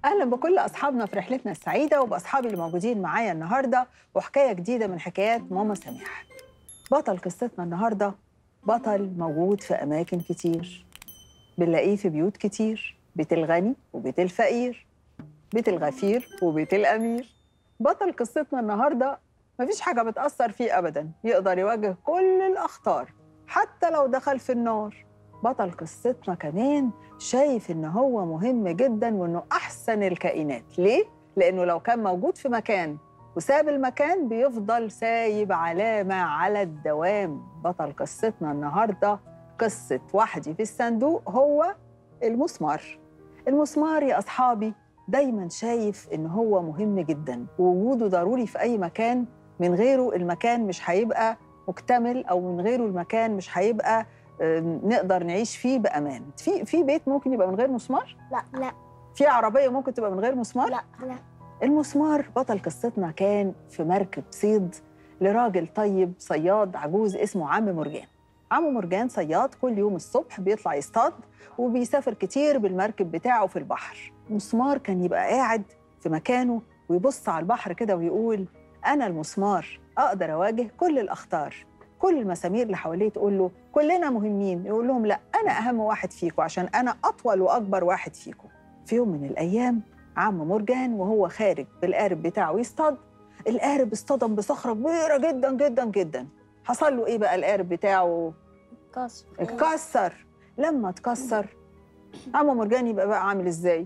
اهلا بكل اصحابنا في رحلتنا السعيده وباصحابي اللي موجودين معايا النهارده وحكايه جديده من حكايات ماما سميح بطل قصتنا النهارده بطل موجود في اماكن كتير بنلاقيه في بيوت كتير بيت الغني وبيت الفقير بيت الغفير وبيت الامير بطل قصتنا النهارده مفيش حاجه بتاثر فيه ابدا يقدر يواجه كل الاخطار حتى لو دخل في النار بطل قصتنا كمان شايف ان هو مهم جدا وانه احسن الكائنات ليه لانه لو كان موجود في مكان وساب المكان بيفضل سايب علامه على الدوام بطل قصتنا النهارده قصه وحدي في الصندوق هو المسمار المسمار يا اصحابي دايما شايف ان هو مهم جدا ووجوده ضروري في اي مكان من غيره المكان مش هيبقى مكتمل او من غيره المكان مش هيبقى آم، نقدر نعيش فيه بامان في في بيت ممكن يبقى من غير مسمار لا لا في عربيه ممكن تبقى من غير مسمار لا لا المسمار بطل قصتنا كان في مركب صيد لراجل طيب صياد عجوز اسمه عم مرجان عم مرجان صياد كل يوم الصبح بيطلع يصطاد وبيسافر كتير بالمركب بتاعه في البحر مسمار كان يبقى قاعد في مكانه ويبص على البحر كده ويقول أنا المسمار أقدر أواجه كل الأخطار كل المسامير اللي حواليه تقول له كلنا مهمين يقول لهم لا أنا أهم واحد فيكم عشان أنا أطول وأكبر واحد فيكم في يوم من الأيام عم مرجان وهو خارج بالقارب بتاعه يصطاد القارب اصطدم بصخرة كبيرة جدا جدا جدا حصل له إيه بقى القارب بتاعه كسر اتكسر لما اتكسر عم مرجان يبقى بقى عامل ازاي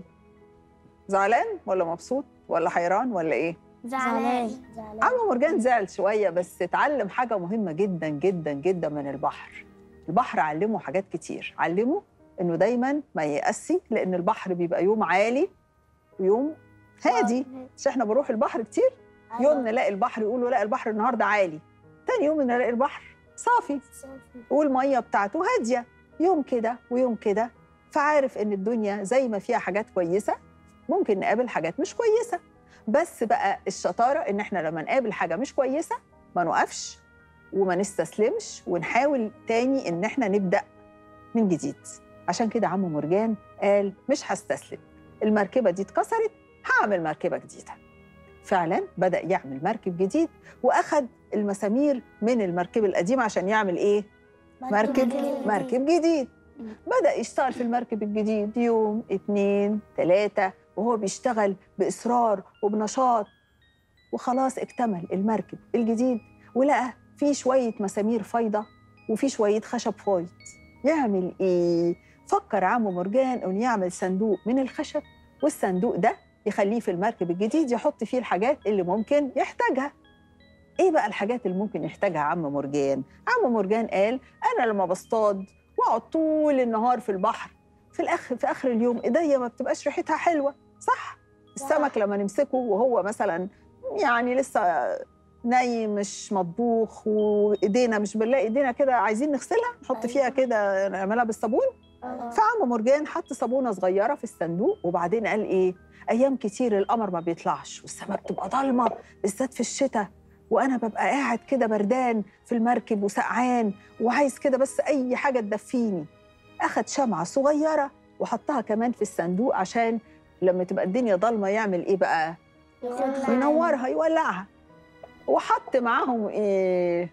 زعلان ولا مبسوط ولا حيران ولا ايه زعلان عم مرجان زعل شويه بس اتعلم حاجه مهمه جدا جدا جدا من البحر البحر علمه حاجات كتير علمه انه دايما ما ييأسي لان البحر بيبقى يوم عالي ويوم هادي مش احنا بنروح البحر كتير يوم نلاقي البحر يقولوا لا البحر النهارده عالي تاني يوم نلاقي البحر صافي والميه بتاعته هاديه يوم كده ويوم كده فعارف ان الدنيا زي ما فيها حاجات كويسه ممكن نقابل حاجات مش كويسه بس بقى الشطاره ان احنا لما نقابل حاجه مش كويسه ما نقفش وما نستسلمش ونحاول تاني ان احنا نبدا من جديد عشان كده عم مرجان قال مش هستسلم المركبه دي اتكسرت هعمل مركبه جديده فعلا بدا يعمل مركب جديد واخد المسامير من المركب القديمه عشان يعمل ايه مركب مركب جديد بدأ يشتغل في المركب الجديد يوم اتنين تلاتة وهو بيشتغل بإصرار وبنشاط وخلاص اكتمل المركب الجديد ولقى في شوية مسامير فايضة وفي شوية خشب فايض يعمل إيه؟ فكر عم مرجان إنه يعمل صندوق من الخشب والصندوق ده يخليه في المركب الجديد يحط فيه الحاجات اللي ممكن يحتاجها ايه بقى الحاجات اللي ممكن يحتاجها عم مرجان عم مرجان قال انا لما بصطاد واقعد طول النهار في البحر في الاخر في اخر اليوم ايديا ما بتبقاش ريحتها حلوه صح السمك لما نمسكه وهو مثلا يعني لسه نايم مش مطبوخ وايدينا مش بنلاقي ايدينا كده عايزين نغسلها نحط فيها أيوة. كده نعملها بالصابون فعم مرجان حط صابونه صغيره في الصندوق وبعدين قال ايه ايام كتير القمر ما بيطلعش والسماء بتبقى ضلمه بالذات في الشتاء وانا ببقى قاعد كده بردان في المركب وسقعان وعايز كده بس اي حاجه تدفيني اخد شمعه صغيره وحطها كمان في الصندوق عشان لما تبقى الدنيا ضلمه يعمل ايه بقى ينورها يولعها وحط معاهم ايه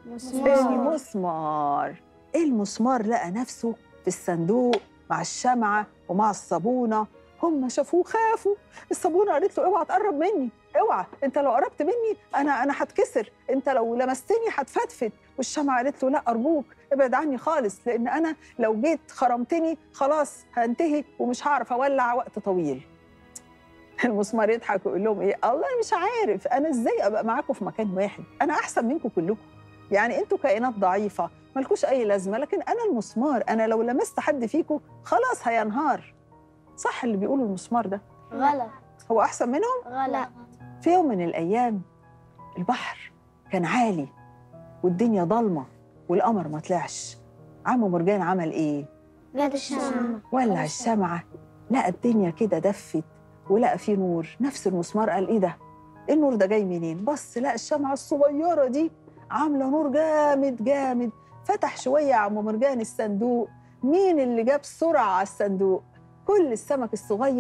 المسمار المسمار لقى نفسه في الصندوق مع الشمعة ومع الصابونة هم شافوه خافوا الصابونة قالت له اوعى تقرب مني اوعى انت لو قربت مني انا انا هتكسر انت لو لمستني هتفتفت والشمعة قالت له لا ارجوك ابعد عني خالص لان انا لو جيت خرمتني خلاص هنتهي ومش هعرف اولع وقت طويل المسمار يضحك ويقول لهم ايه الله انا مش عارف انا ازاي ابقى معاكم في مكان واحد انا احسن منكم كلكم يعني انتوا كائنات ضعيفه ملكوش اي لازمه لكن انا المسمار انا لو لمست حد فيكم خلاص هينهار صح اللي بيقولوا المسمار ده غلط هو احسن منهم غلط في يوم من الايام البحر كان عالي والدنيا ضلمه والقمر ما طلعش عم مرجان عمل ايه جاب الشمعة ولع الشمعة لقى الدنيا كده دفت ولقى فيه نور نفس المسمار قال ايه ده إيه النور ده جاي منين بص لقى الشمعة الصغيرة دي عاملة نور جامد جامد فتح شوية عم مرجان الصندوق مين اللي جاب سرعة على الصندوق كل السمك الصغير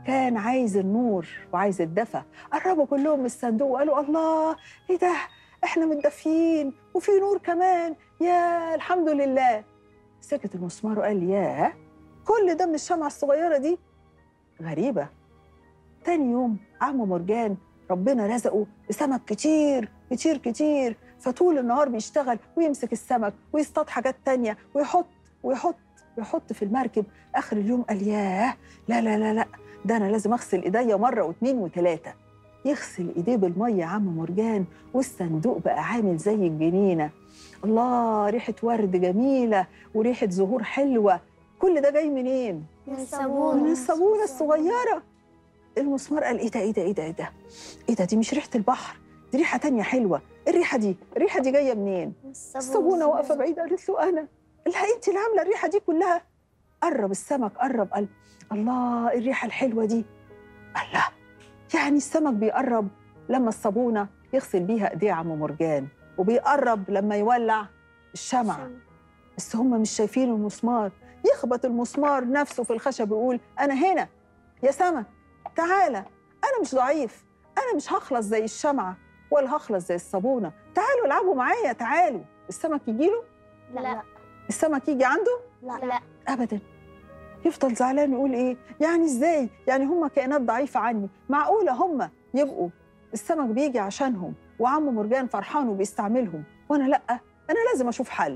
كان عايز النور وعايز الدفى قربوا كلهم من الصندوق وقالوا الله ايه ده احنا متدفيين وفي نور كمان يا الحمد لله سكت المسمار وقال ياه كل ده من الشمعة الصغيرة دي غريبة تاني يوم عم مرجان ربنا رزقه بسمك كتير كتير كتير فطول النهار بيشتغل ويمسك السمك ويصطاد حاجات تانية ويحط ويحط ويحط في المركب آخر اليوم قال ياه لا لا لا لا ده أنا لازم أغسل إيديا مرة واتنين وتلاتة يغسل إيديه بالمية عم مرجان والصندوق بقى عامل زي الجنينة الله ريحة ورد جميلة وريحة زهور حلوة كل ده جاي منين؟ من الصابون من الصابونة الصغيرة المسمار قال ايه ده ايه ده ايه ده ايه ده ايه ده دي مش ريحة البحر دي ريحة تانية حلوة إيه الريحة دي الريحة دي جاية منين الصابونة واقفة بعيد قالت له أنا لا أنت اللي عاملة الريحة دي كلها قرب السمك قرب قال الله إيه الريحة الحلوة دي الله يعني السمك بيقرب لما الصابونة يغسل بيها إيديه عم مرجان وبيقرب لما يولع الشمعة بس هم مش شايفين المسمار يخبط المسمار نفسه في الخشب ويقول أنا هنا يا سمك تعالى أنا مش ضعيف أنا مش هخلص زي الشمعة ولا هخلص زي الصابونة تعالوا العبوا معايا تعالوا السمك يجيله لا السمك يجي عنده لا لا أبدا يفضل زعلان يقول إيه يعني إزاي يعني هم كائنات ضعيفة عني معقولة هم يبقوا السمك بيجي عشانهم وعم مرجان فرحان وبيستعملهم وأنا لأ أنا لازم أشوف حل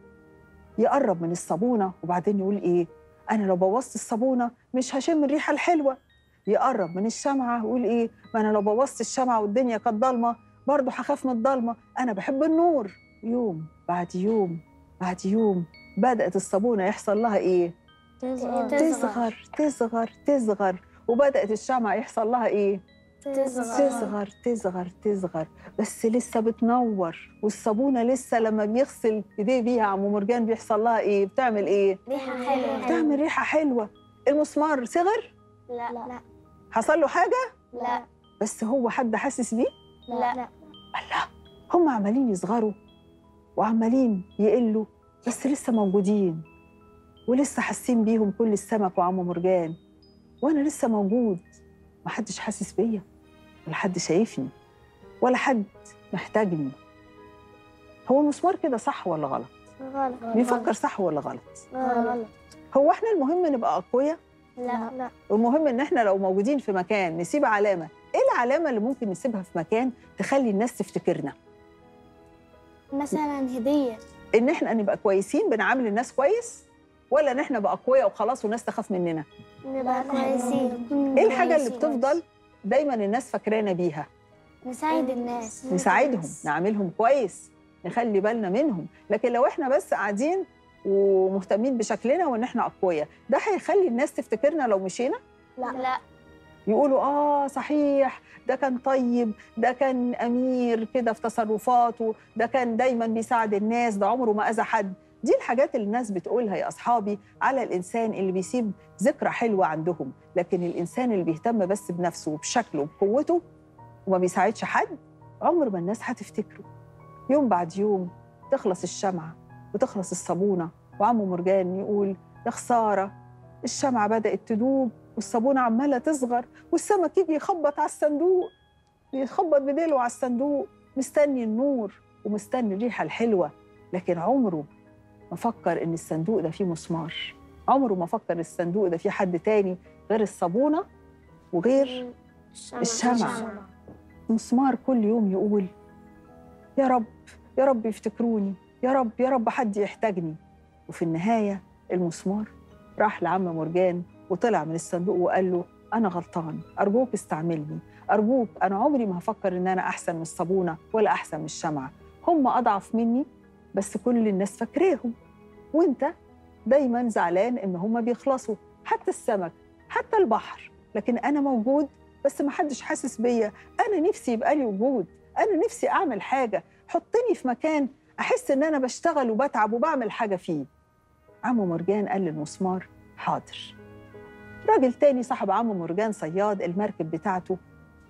يقرب من الصابونة وبعدين يقول إيه أنا لو بوظت الصابونة مش هشم الريحة الحلوة يقرب من الشمعة ويقول إيه ما أنا لو بوظت الشمعة والدنيا كانت ضلمة برضه هخاف من الضلمة أنا بحب النور يوم بعد يوم بعد يوم بدأت الصابونة يحصل لها إيه تصغر تصغر تصغر تصغر وبدأت الشمعة يحصل لها إيه تصغر تصغر تصغر بس لسه بتنور والصابونة لسه لما بيغسل ايديه بيها عم مرجان بيحصل لها ايه بتعمل ايه ريحة حلوة بتعمل ريحة حلوة المسمار صغر لا لا حصل له حاجة لا بس هو حد حاسس بيه لا الله هم عمالين يصغروا وعمالين يقلوا بس لسه موجودين ولسه حاسين بيهم كل السمك وعم مرجان وانا لسه موجود محدش حاسس بيا ولا حد شايفني ولا حد محتاجني هو المسمار كده صح ولا غلط غلط بيفكر صح ولا غلط غلط هو احنا المهم نبقى اقوياء لا لا والمهم ان احنا لو موجودين في مكان نسيب علامه ايه العلامه اللي ممكن نسيبها في مكان تخلي الناس تفتكرنا مثلا هدية ان احنا نبقى كويسين بنعامل الناس كويس ولا ان احنا بقى اقوياء وخلاص والناس تخاف مننا نبقى كويسين ايه الحاجه اللي بتفضل دايما الناس فاكرانا بيها نساعد الناس نساعدهم نعملهم كويس نخلي بالنا منهم لكن لو احنا بس قاعدين ومهتمين بشكلنا وان احنا اقوياء ده هيخلي الناس تفتكرنا لو مشينا لا لا يقولوا اه صحيح ده كان طيب ده كان امير كده في تصرفاته ده كان دايما بيساعد الناس ده عمره ما اذى حد دي الحاجات اللي الناس بتقولها يا اصحابي على الانسان اللي بيسيب ذكرى حلوه عندهم لكن الانسان اللي بيهتم بس بنفسه وبشكله وبقوته وما بيساعدش حد عمر ما الناس هتفتكره يوم بعد يوم تخلص الشمعه وتخلص الصابونه وعمو مرجان يقول يا خساره الشمعه بدات تدوب والصابونه عماله تصغر والسمك يجي يخبط على الصندوق يخبط بديله على الصندوق مستني النور ومستني الريحه الحلوه لكن عمره ما فكر ان الصندوق ده فيه مسمار عمره ما فكر الصندوق ده فيه حد تاني غير الصابونه وغير الشمعة. مسمار كل يوم يقول يا رب يا رب يفتكروني يا رب يا رب حد يحتاجني وفي النهايه المسمار راح لعم مرجان وطلع من الصندوق وقال له انا غلطان ارجوك استعملني ارجوك انا عمري ما هفكر ان انا احسن من الصابونه ولا احسن من الشمعه هم اضعف مني بس كل الناس فاكراهم وانت دايما زعلان ان هم بيخلصوا حتى السمك حتى البحر لكن انا موجود بس ما حدش حاسس بيا انا نفسي يبقى لي وجود انا نفسي اعمل حاجه حطني في مكان احس ان انا بشتغل وبتعب وبعمل حاجه فيه عمو مرجان قال للمسمار حاضر راجل تاني صاحب عمو مرجان صياد المركب بتاعته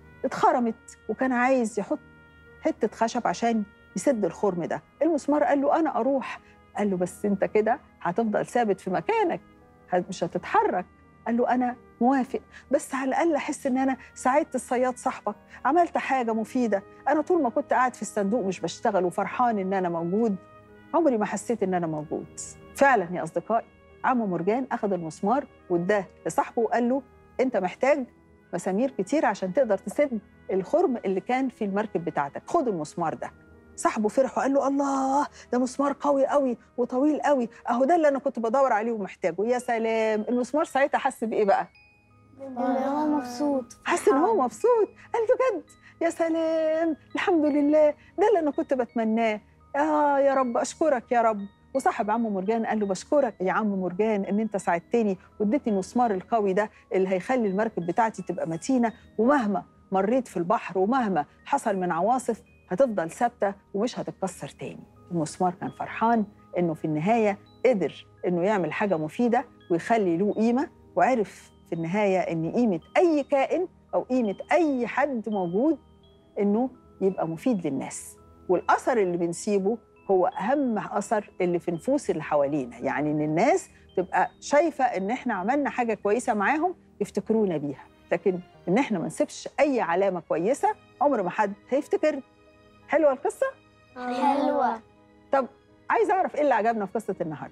اتخرمت وكان عايز يحط حتة خشب عشان يسد الخرم ده المسمار قال له أنا أروح قال له بس أنت كده هتفضل ثابت في مكانك هت- مش هتتحرك قال له أنا موافق بس على الاقل احس ان انا ساعدت الصياد صاحبك عملت حاجه مفيده انا طول ما كنت قاعد في الصندوق مش بشتغل وفرحان ان انا موجود عمري ما حسيت ان انا موجود فعلا يا اصدقائي عمو مرجان اخذ المسمار واداه لصاحبه وقال له انت محتاج مسامير كتير عشان تقدر تسد الخرم اللي كان في المركب بتاعتك خد المسمار ده صاحبه فرح وقال له الله ده مسمار قوي قوي وطويل قوي اهو ده اللي انا كنت بدور عليه ومحتاجه يا سلام المسمار ساعتها حس بايه بقى اللي هو مبسوط حس ان هو مبسوط قال بجد يا سلام الحمد لله ده اللي انا كنت بتمناه اه يا رب اشكرك يا رب وصاحب عمو مرجان قال له بشكرك يا عم مرجان ان انت ساعدتني واديتني المسمار القوي ده اللي هيخلي المركب بتاعتي تبقى متينه ومهما مريت في البحر ومهما حصل من عواصف هتفضل ثابته ومش هتتكسر تاني المسمار كان فرحان انه في النهايه قدر انه يعمل حاجه مفيده ويخلي له قيمه وعرف في النهايه ان قيمه اي كائن او قيمه اي حد موجود انه يبقى مفيد للناس والاثر اللي بنسيبه هو اهم اثر اللي في نفوس اللي حوالينا يعني ان الناس تبقى شايفه ان احنا عملنا حاجه كويسه معاهم يفتكرونا بيها لكن ان احنا ما نسيبش اي علامه كويسه عمر ما حد هيفتكر حلوه القصه حلوة عايزه اعرف ايه اللي عجبنا في قصه النهارده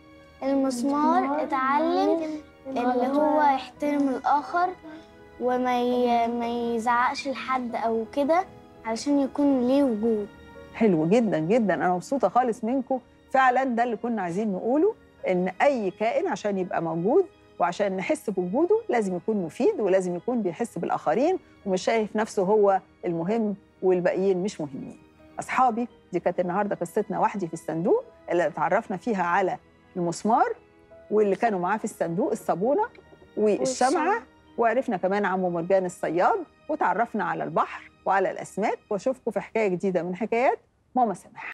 المسمار اتعلم اللي هو يحترم الآخر وما ي... ما يزعقش لحد أو كده علشان يكون ليه وجود حلو جدا جدا انا مبسوطه خالص منكم فعلا ده اللي كنا عايزين نقوله ان اي كائن عشان يبقى موجود وعشان نحس بوجوده لازم يكون مفيد ولازم يكون بيحس بالاخرين ومش شايف نفسه هو المهم والباقيين مش مهمين اصحابي دي كانت النهارده قصتنا وحدي في الصندوق اللي اتعرفنا فيها على المسمار واللي كانوا معاه في الصندوق الصابونه والشمعه والشمعة. وعرفنا كمان عمو مرجان الصياد وتعرفنا على البحر وعلى الاسماك واشوفكم في حكايه جديده من حكايات ماما سماح